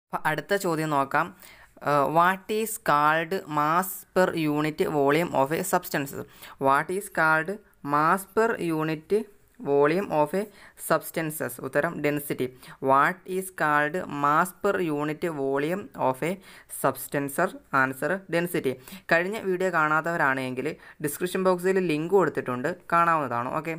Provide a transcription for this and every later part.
അപ്പോൾ അടുത്ത ചോദ്യം നോക്കാം what is called mass per unit volume of a substance what is called mass per unit volume of a substances ഉത്തരം density what is called mass per unit volume of a substance answer density കഴിഞ്ഞ video കാണാത്തവരാണെങ്കിൽ description ബോക്സിൽ link കൊടുത്തിട്ടുണ്ട് കാണാവുന്നതാണ് okay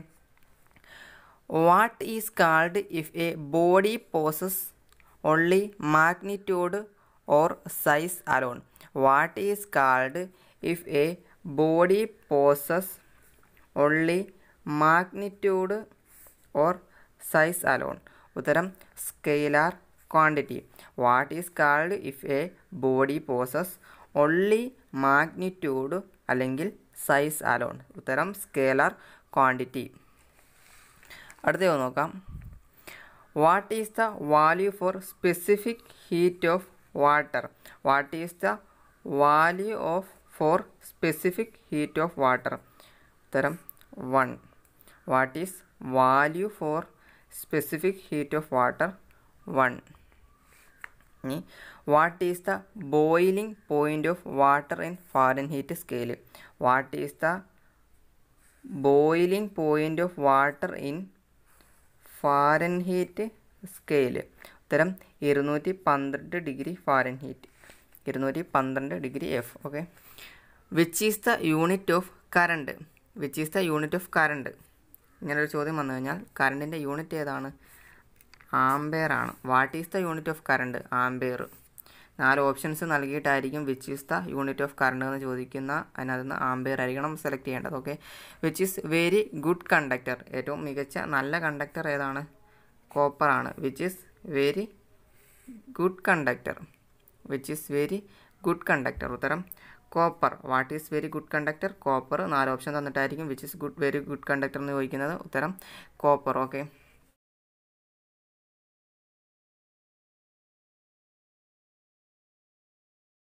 what is called if a body possesses only magnitude or size alone what is called if a body possesses only magnitude or size alone ഉത്തരം scalar quantity what is called if a body possesses only magnitude അല്ലെങ്കിൽ size alone ഉത്തരം scalar quantity അടുത്ത നോക്കാം what is the value for specific heat of water what is the value of for specific heat of water ഉത്തരം one what is value for specific heat of water one ഇനി what is the boiling point of water in Fahrenheit scale what is the boiling point of water in Fahrenheit scale ഉത്തരം ഇരുന്നൂറ്റി പന്ത്രണ്ട് degree Fahrenheit ഇരുന്നൂറ്റി പന്ത്രണ്ട് degree F okay which is the unit of current which is the unit of current ഇങ്ങനൊരു ചോദ്യം വന്നു കഴിഞ്ഞാൽ കറണ്ടിൻ്റെ യൂണിറ്റ് ഏതാണ് ആംബെയർ ആണ് what is the unit of current ampere നാല് ഓപ്ഷൻസ് നൽകിയിട്ടായിരിക്കും which is the unit of current എന്ന് ചോദിക്കുന്ന അതിനകത്ത് നിന്ന് ആംബെയർ ആയിരിക്കണം സെലക്ട് ചെയ്യേണ്ടത് okay which is very good conductor ഏറ്റവും മികച്ച നല്ല കണ്ടക്ടർ ഏതാണ് കോപ്പർ ആണ് which is very good conductor which is very good conductor ഉത്തരം copper what is very good conductor copper നാല് ഓപ്ഷൻ തന്നിട്ടായിരിക്കും which is good very good conductor എന്ന് ചോദിക്കുന്നത് ഉത്തരം കോപ്പർ ഓക്കെ